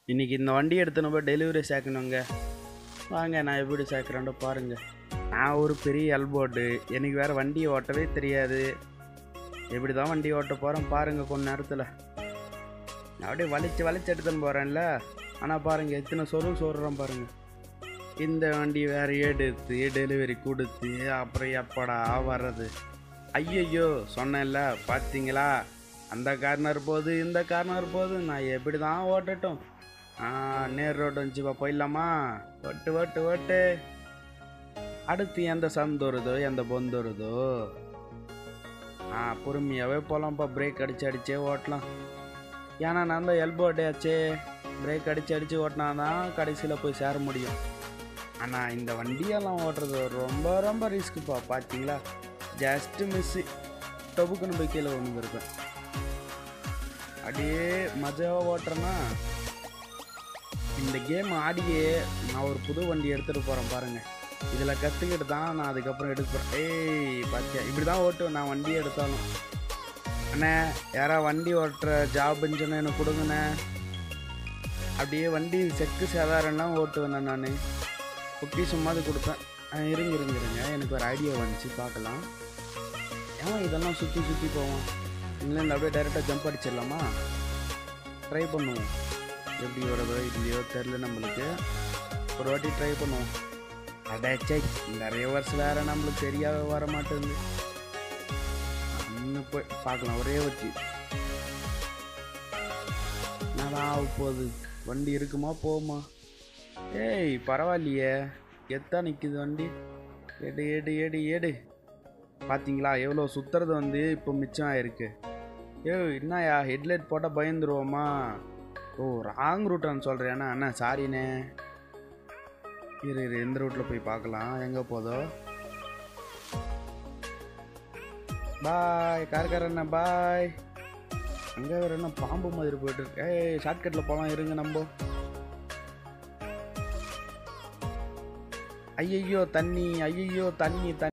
இன்னைக்கு இந்த வண்டி எடுத்துன்னு போய் டெலிவரி சேர்க்கணுங்க வாங்க நான் எப்படி சேர்க்குறேன்னு பாருங்க நான் ஒரு பெரிய எல்போர்டு எனக்கு வேறு வண்டியை ஓட்டவே தெரியாது எப்படி தான் வண்டி ஓட்ட போகிறேன் பாருங்க கொஞ்ச நேரத்தில் நான் அப்படியே வலிச்சு வலிச்சு எடுத்துன்னு போகிறேன்ல ஆனால் பாருங்க எத்தனை சொருள் சொல்கிறேன் பாருங்க இந்த வண்டி வேறு எடுத்து டெலிவரி கொடுத்து அப்புறம் எப்படா வர்றது ஐயையோ சொன்னேன்ல பார்த்தீங்களா அந்த கார்னர் போகுது இந்த கார்னர் போகுது நான் எப்படி தான் ஓட்டட்டும் ஆ நேர் ரோடு வந்துச்சுப்பா போயிடலாமா ஓட்டு ஓட்டு ஓட்டு அடுத்து எந்த சந்து வருதோ எந்த பொந்து வருதோ ஆ பொறுமையாகவே போகலாம்ப்பா பிரேக் அடிச்சு அடிச்சே ஓட்டலாம் ஏன்னா நான் தான் எல்போ அடியாச்சே பிரேக் அடிச்சு அடிச்சு ஓட்டினா தான் கடைசியில் போய் சேர முடியும் ஆனால் இந்த வண்டியெல்லாம் ஓட்டுறது ரொம்ப ரொம்ப ரிஸ்க்குப்பா பார்த்தீங்களா ஜஸ்ட்டு மிஸ்ஸு டொபுக்குன்னு போய் கீழே விழுந்துருப்பேன் அப்படியே மஜாவாக ஓட்டுறேன்னா இந்த கேம் ஆடியே நான் ஒரு புது வண்டி எடுத்துகிட்டு போகிறேன் பாருங்கள் இதில் கற்றுக்கிட்டு தான் நான் அதுக்கப்புறம் எடுக்க போகிறேன் ஏய் பாத்தியா இப்படி தான் ஓட்டுவேன் நான் வண்டி எடுத்தாலும் அண்ணே யாரா வண்டி ஓட்டுற ஜாப்னு சொன்னால் எனக்கு கொடுங்கண்ணே அப்படியே வண்டி செக்கு சாதாரணலாம் ஓட்டுவேண்ணே நான் குட்டி சும்மாது கொடுப்பேன் ஆ, இருங்க இருங்க இருங்க எனக்கு ஒரு ஐடியா வந்துச்சு பார்க்கலாம் ஏன் இதெல்லாம் சுற்றி சுற்றி போவோம் இங்கிலேருந்து அப்படியே டைரெக்டாக ஜம்ப் அடிச்சிடலாமா ட்ரை பண்ணுவோம் எப்படி வருதோ இல்லையோ தெரில நம்மளுக்கு ஒரு வாட்டி ட்ரை பண்ணுவோம் அடாச்சே இந்த ரிவர்ஸ் வேறு நம்மளுக்கு தெரியாத வர மாட்டேங்குது இன்னும் போய் பார்க்கலாம் ஒரே வச்சு என்னடா ஆக போகுது வண்டி இருக்குமா போகுமா ஏய் பரவாயில்லையே எத்தா நிற்குது வண்டி எடு எடு எடு எடு பார்த்தீங்களா எவ்வளோ சுற்றுறது வந்து இப்போ மிச்சம் ஆயிருக்கு ஏய் என்னயா ஹெட்லைட் போட்டால் பயந்துருவோமா ஓ ராங் ரூட்டான்னு சொல்கிறேன்னா அண்ணா சாரிண்ணே இரு இரு எந்த ரூட்டில் போய் பார்க்கலாம் எங்கே போதோ பாய் கார்காரண்ணா பாய் அங்கே வேறு என்ன பாம்பு மாதிரி போயிட்டு இருக்கு ஏய் ஷார்ட்கட்டில் போகலாம் இருங்க நம்ம ஐயையோ தண்ணி ஐயையோ தண்ணி தண்ணி